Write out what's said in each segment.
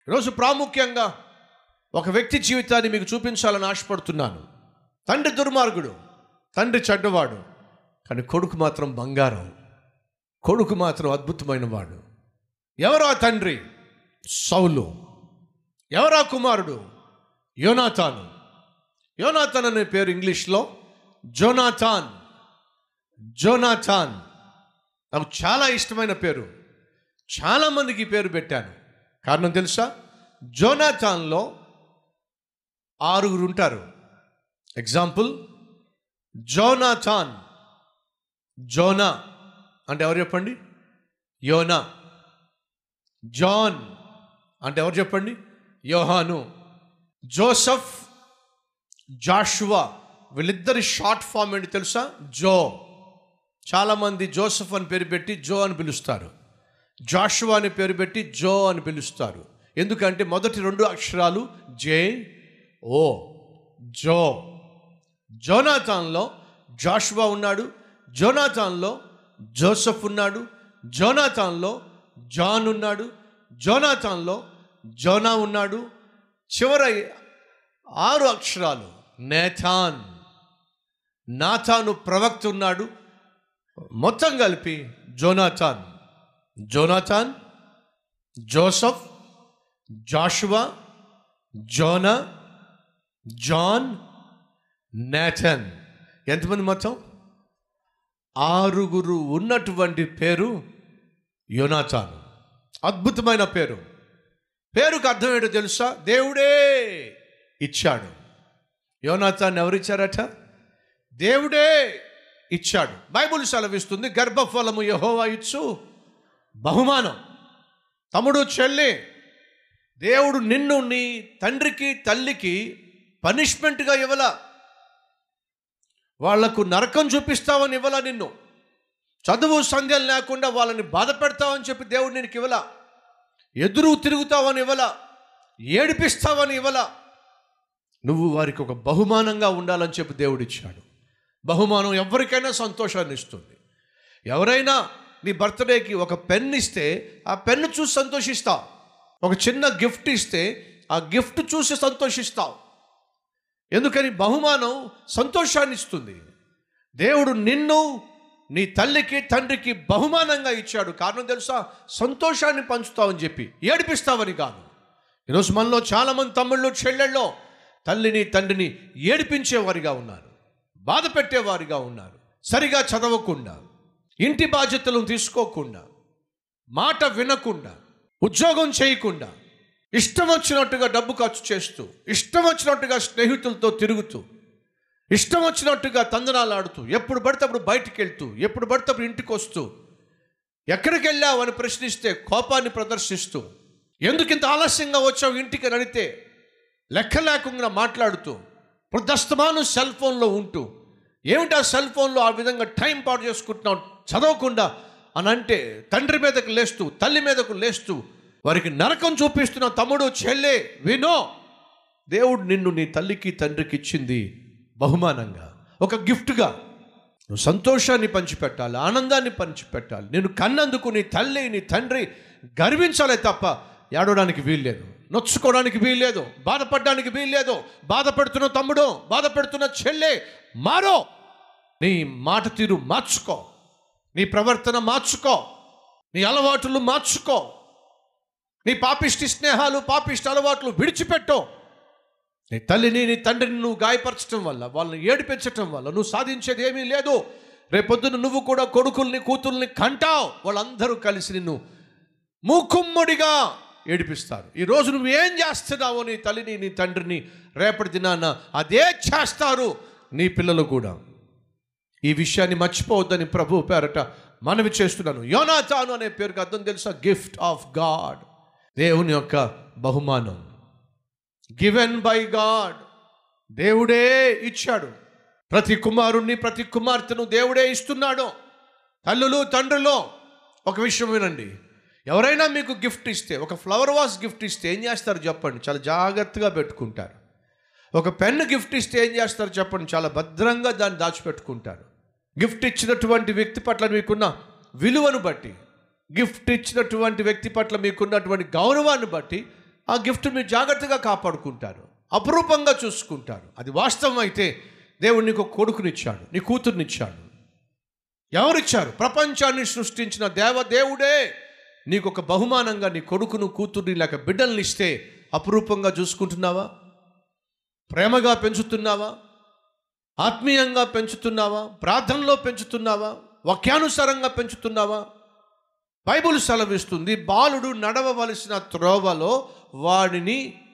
ఈరోజు ప్రాముఖ్యంగా ఒక వ్యక్తి జీవితాన్ని మీకు చూపించాలని ఆశపడుతున్నాను తండ్రి దుర్మార్గుడు తండ్రి చెడ్డవాడు కానీ కొడుకు మాత్రం బంగారం కొడుకు మాత్రం అద్భుతమైన వాడు ఎవరా తండ్రి సౌలు ఎవరా కుమారుడు యోనాథాను యోనాథాన్ అనే పేరు ఇంగ్లీష్లో జోనాథాన్ జోనాథాన్ నాకు చాలా ఇష్టమైన పేరు చాలామందికి ఈ పేరు పెట్టాను కారణం తెలుసా జోనాథాన్లో ఆరుగురు ఉంటారు ఎగ్జాంపుల్ జోనాథాన్ జోనా అంటే ఎవరు చెప్పండి యోనా జాన్ అంటే ఎవరు చెప్పండి యోహాను జోసఫ్ జాషువా వీళ్ళిద్దరి షార్ట్ ఫామ్ ఏంటి తెలుసా జో చాలామంది జోసఫ్ అని పేరు పెట్టి జో అని పిలుస్తారు జాషువా అని పేరు పెట్టి జో అని పిలుస్తారు ఎందుకంటే మొదటి రెండు అక్షరాలు జే ఓ జో జోనాథాన్లో జాషువా ఉన్నాడు జోనాథాన్లో జోసఫ్ ఉన్నాడు జోనాథాన్లో జాన్ ఉన్నాడు జోనాథాన్లో జోనా ఉన్నాడు చివర ఆరు అక్షరాలు నేథాన్ నాథాను ప్రవక్త ఉన్నాడు మొత్తం కలిపి Jonathan Jonathan Joseph Joshua Jonah John Nathan ఎంతమంది మొత్తం ఆరుగురు ఉన్నటువంటి పేరు యోనాథాన్ అద్భుతమైన పేరు పేరుకు అర్థం ఏంటో తెలుసా దేవుడే ఇచ్చాడు యోనాథాన్ ఎవరిచ్చారట దేవుడే ఇచ్చాడు బైబుల్ సెలవిస్తుంది గర్భఫలము యహోవా ఇచ్చు బహుమానం తమ్ముడు చెల్లి దేవుడు నిన్ను నీ తండ్రికి తల్లికి పనిష్మెంట్గా ఇవ్వల వాళ్లకు నరకం చూపిస్తావని ఇవ్వలా నిన్ను చదువు సంధ్యలు లేకుండా వాళ్ళని బాధ పెడతావని చెప్పి దేవుడు నీకు ఇవ్వల ఎదురు తిరుగుతావని ఇవ్వల ఏడిపిస్తావని ఇవ్వల నువ్వు వారికి ఒక బహుమానంగా ఉండాలని చెప్పి దేవుడు ఇచ్చాడు బహుమానం ఎవరికైనా సంతోషాన్ని ఇస్తుంది ఎవరైనా నీ బర్త్డేకి ఒక పెన్ ఇస్తే ఆ పెన్ను చూసి సంతోషిస్తావు ఒక చిన్న గిఫ్ట్ ఇస్తే ఆ గిఫ్ట్ చూసి సంతోషిస్తావు ఎందుకని బహుమానం సంతోషాన్ని ఇస్తుంది దేవుడు నిన్ను నీ తల్లికి తండ్రికి బహుమానంగా ఇచ్చాడు కారణం తెలుసా సంతోషాన్ని పంచుతావని చెప్పి ఏడిపిస్తావని కాదు ఈరోజు మనలో చాలామంది తమ్ముళ్ళు చెల్లెళ్ళో తల్లిని తండ్రిని ఏడిపించేవారిగా ఉన్నారు బాధ పెట్టేవారిగా ఉన్నారు సరిగా చదవకుండా ఇంటి బాధ్యతలను తీసుకోకుండా మాట వినకుండా ఉద్యోగం చేయకుండా ఇష్టం వచ్చినట్టుగా డబ్బు ఖర్చు చేస్తూ ఇష్టం వచ్చినట్టుగా స్నేహితులతో తిరుగుతూ ఇష్టం వచ్చినట్టుగా తందనాలు ఆడుతూ ఎప్పుడు పడితే అప్పుడు బయటికి వెళ్తూ ఎప్పుడు పడితే అప్పుడు ఇంటికి వస్తూ ఎక్కడికి వెళ్ళావు అని ప్రశ్నిస్తే కోపాన్ని ప్రదర్శిస్తూ ఎందుకు ఇంత ఆలస్యంగా వచ్చావు ఇంటికి అని అడిగితే లెక్క లేకుండా మాట్లాడుతూ వృద్ధస్తమానం సెల్ ఫోన్లో ఉంటూ ఏమిటి ఆ సెల్ ఫోన్లో ఆ విధంగా టైం పాడు చేసుకుంటున్నావు చదవకుండా అని అంటే తండ్రి మీదకు లేస్తూ తల్లి మీదకు లేస్తూ వారికి నరకం చూపిస్తున్న తమ్ముడు చెల్లె వినో దేవుడు నిన్ను నీ తల్లికి తండ్రికి ఇచ్చింది బహుమానంగా ఒక గిఫ్ట్గా నువ్వు సంతోషాన్ని పంచిపెట్టాలి ఆనందాన్ని పంచిపెట్టాలి నేను కన్నందుకు నీ తల్లి నీ తండ్రి గర్వించాలే తప్ప ఏడవడానికి వీల్లేదు నొచ్చుకోవడానికి వీల్లేదు బాధపడడానికి వీల్లేదు బాధపెడుతున్న తమ్ముడు బాధపెడుతున్న చెల్లె మారో నీ మాట తీరు మార్చుకో నీ ప్రవర్తన మార్చుకో నీ అలవాట్లు మార్చుకో నీ పాపిష్టి స్నేహాలు పాపిష్టి అలవాట్లు విడిచిపెట్టు నీ తల్లిని నీ తండ్రిని నువ్వు గాయపరచడం వల్ల వాళ్ళని ఏడిపించటం వల్ల నువ్వు సాధించేది ఏమీ లేదు రేపొద్దున నువ్వు కూడా కొడుకుల్ని కూతుల్ని కంటావు వాళ్ళందరూ కలిసి నిన్ను మూకుమ్మడిగా ఏడిపిస్తారు ఈరోజు నువ్వు ఏం చేస్తున్నావో నీ తల్లిని నీ తండ్రిని రేపటి దినాన అదే చేస్తారు నీ పిల్లలు కూడా ఈ విషయాన్ని మర్చిపోవద్దని ప్రభు పేరట మనవి చేస్తున్నాను యోనాథాను అనే పేరుకి అర్థం తెలుసా గిఫ్ట్ ఆఫ్ గాడ్ దేవుని యొక్క బహుమానం గివెన్ బై గాడ్ దేవుడే ఇచ్చాడు ప్రతి కుమారుణ్ణి ప్రతి కుమార్తెను దేవుడే ఇస్తున్నాడు తల్లులు తండ్రులు ఒక విషయం వినండి ఎవరైనా మీకు గిఫ్ట్ ఇస్తే ఒక ఫ్లవర్ వాస్ గిఫ్ట్ ఇస్తే ఏం చేస్తారు చెప్పండి చాలా జాగ్రత్తగా పెట్టుకుంటారు ఒక పెన్ గిఫ్ట్ ఇస్తే ఏం చేస్తారు చెప్పండి చాలా భద్రంగా దాన్ని దాచిపెట్టుకుంటారు గిఫ్ట్ ఇచ్చినటువంటి వ్యక్తి పట్ల మీకున్న విలువను బట్టి గిఫ్ట్ ఇచ్చినటువంటి వ్యక్తి పట్ల మీకున్నటువంటి గౌరవాన్ని బట్టి ఆ గిఫ్ట్ మీరు జాగ్రత్తగా కాపాడుకుంటారు అపురూపంగా చూసుకుంటారు అది వాస్తవం అయితే దేవుడు నీకు ఒక కొడుకునిచ్చాడు నీ కూతుర్నిచ్చాడు ఎవరిచ్చారు ప్రపంచాన్ని సృష్టించిన దేవదేవుడే నీకు ఒక బహుమానంగా నీ కొడుకును కూతుర్ని లేక బిడ్డల్ని ఇస్తే అపురూపంగా చూసుకుంటున్నావా ప్రేమగా పెంచుతున్నావా ఆత్మీయంగా పెంచుతున్నావా ప్రార్థనలో పెంచుతున్నావా వాక్యానుసారంగా పెంచుతున్నావా బైబుల్ సెలవిస్తుంది బాలుడు నడవవలసిన త్రోవలో వాడిని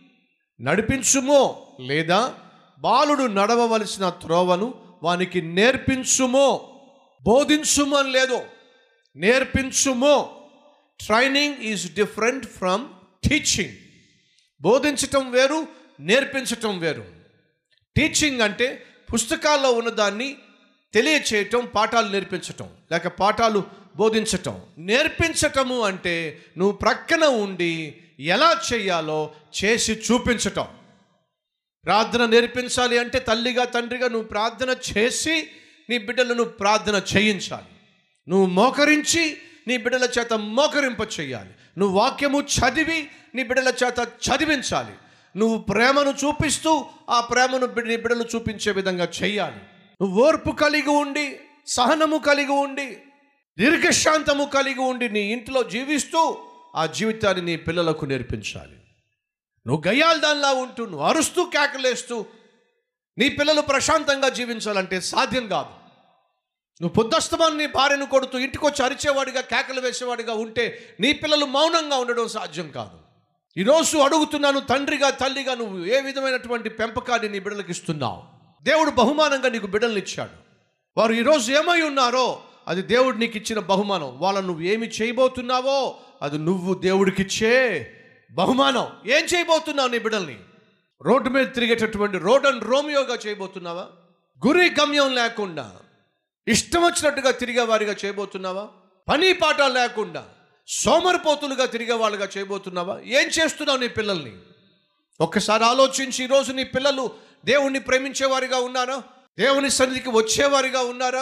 నడిపించుమో లేదా బాలుడు నడవవలసిన త్రోవను వానికి నేర్పించుమో బోధించుమో అని లేదు నేర్పించుమో training is different from teaching బోధించటం వేరు నేర్పించటం వేరు టీచింగ్ అంటే పుస్తకాల్లో ఉన్నదాన్ని తెలియచేయటం పాఠాలు నేర్పించటం లేక పాఠాలు బోధించటం నేర్పించటము అంటే నువ్వు ప్రక్కన ఉండి ఎలా చేయాలో చేసి చూపించటం ప్రార్థన నేర్పించాలి అంటే తల్లిగా తండ్రిగా నువ్వు ప్రార్థన చేసి నీ బిడ్డలను ప్రార్థన చేయించాలి నువ్వు మోకరించి నీ బిడ్డల చేత మోకరింప చేయాలి నువ్వు వాక్యము చదివి నీ బిడ్డల చేత చదివించాలి నువ్వు ప్రేమను చూపిస్తూ ఆ ప్రేమను బిడ్డ- నీ బిడ్డలు చూపించే విధంగా చేయాలి నువ్వు ఓర్పు కలిగి ఉండి సహనము కలిగి ఉండి దీర్ఘశాంతము కలిగి ఉండి నీ ఇంట్లో జీవిస్తూ ఆ జీవితాన్ని నీ పిల్లలకు నేర్పించాలి నువ్వు గయ్యాల దానిలా ఉంటూ నువ్వు అరుస్తూ కేకలేస్తూ నీ పిల్లలు ప్రశాంతంగా జీవించాలంటే సాధ్యం కాదు నువ్వు పొద్దస్తమాన్ని నీ భార్యను కొడుతూ ఇంటికి వచ్చి అరిచేవాడిగా కేకలు వేసేవాడిగా ఉంటే నీ పిల్లలు మౌనంగా ఉండడం సాధ్యం కాదు ఈరోజు అడుగుతున్నాను తండ్రిగా తల్లిగా నువ్వు ఏ విధమైనటువంటి పెంపకాన్ని నీ బిడ్డలకు ఇస్తున్నావు దేవుడు బహుమానంగా నీకు బిడ్డలను ఇచ్చాడు వారు ఈరోజు ఏమై ఉన్నారో అది దేవుడు నీకు ఇచ్చిన బహుమానం వాళ్ళను నువ్వు ఏమి చేయబోతున్నావో అది నువ్వు దేవుడికిచ్చే బహుమానం ఏం చేయబోతున్నావు నీ బిడ్డల్ని రోడ్డు మీద తిరిగేటటువంటి రోడ్ అండ్ రోమియోగా చేయబోతున్నావా గురి గమ్యం లేకుండా ఇష్టం వచ్చినట్టుగా తిరిగే వారిగా చేయబోతున్నావా పని పాట లేకుండా సోమరిపోతులుగా తిరిగే వాళ్ళుగా చేయబోతున్నావా ఏం చేస్తున్నావు నీ పిల్లల్ని ఒక్కసారి ఆలోచించి ఈరోజు నీ పిల్లలు దేవుణ్ణి ప్రేమించేవారిగా ఉన్నారా దేవుని సన్నిధికి వచ్చేవారిగా ఉన్నారా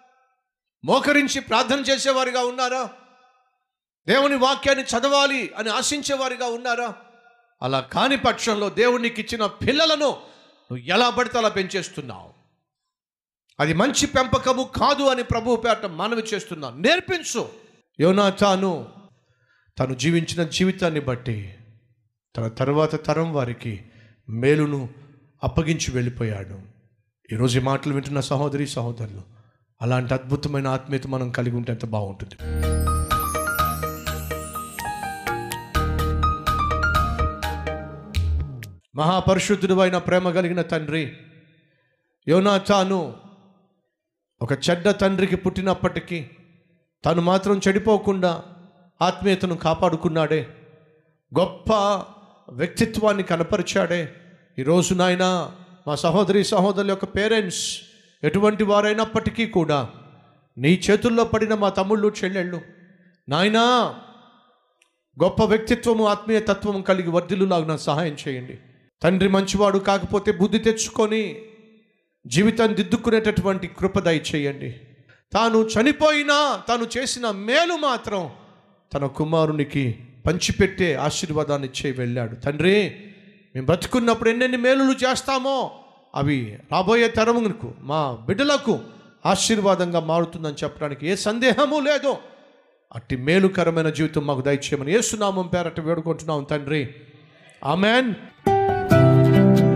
మోకరించి ప్రార్థన చేసేవారిగా ఉన్నారా దేవుని వాక్యాన్ని చదవాలి అని ఆశించేవారిగా ఉన్నారా అలా కాని పక్షంలో దేవునికి ఇచ్చిన పిల్లలను నువ్వు ఎలా పడితే అలా పెంచేస్తున్నావు అది మంచి పెంపకము కాదు అని ప్రభు పేట మనవి చేస్తున్నాను నేర్పించు యోనా తాను తను జీవించిన జీవితాన్ని బట్టి తన తర్వాత తరం వారికి మేలును అప్పగించి వెళ్ళిపోయాడు ఈరోజు ఈ మాటలు వింటున్న సహోదరి సహోదరులు అలాంటి అద్భుతమైన ఆత్మీయత మనం కలిగి ఉంటే ఎంత బాగుంటుంది మహాపరిశుద్ధుడు అయిన ప్రేమ కలిగిన తండ్రి యోనాథాను ఒక చెడ్డ తండ్రికి పుట్టినప్పటికీ తను మాత్రం చెడిపోకుండా ఆత్మీయతను కాపాడుకున్నాడే గొప్ప వ్యక్తిత్వాన్ని కనపరిచాడే ఈరోజు నాయన మా సహోదరి సహోదరుల యొక్క పేరెంట్స్ ఎటువంటి వారైనప్పటికీ కూడా నీ చేతుల్లో పడిన మా తమ్ముళ్ళు చెల్లెళ్ళు నాయనా గొప్ప వ్యక్తిత్వము ఆత్మీయ తత్వము కలిగి వర్ధిల్లులాగా నాకు సహాయం చేయండి తండ్రి మంచివాడు కాకపోతే బుద్ధి తెచ్చుకొని జీవితాన్ని దిద్దుకునేటటువంటి కృప దయచేయండి తాను చనిపోయినా తాను చేసిన మేలు మాత్రం తన కుమారునికి పంచిపెట్టే ఆశీర్వాదాన్ని ఇచ్చే వెళ్ళాడు తండ్రి మేము బతుకున్నప్పుడు ఎన్నెన్ని మేలులు చేస్తామో అవి రాబోయే తరమునకు మా బిడ్డలకు ఆశీర్వాదంగా మారుతుందని చెప్పడానికి ఏ సందేహము లేదు అట్టి మేలుకరమైన జీవితం మాకు దయచేయమని ఏసునామం పేరట వేడుకుంటున్నాం తండ్రి ఆమెన్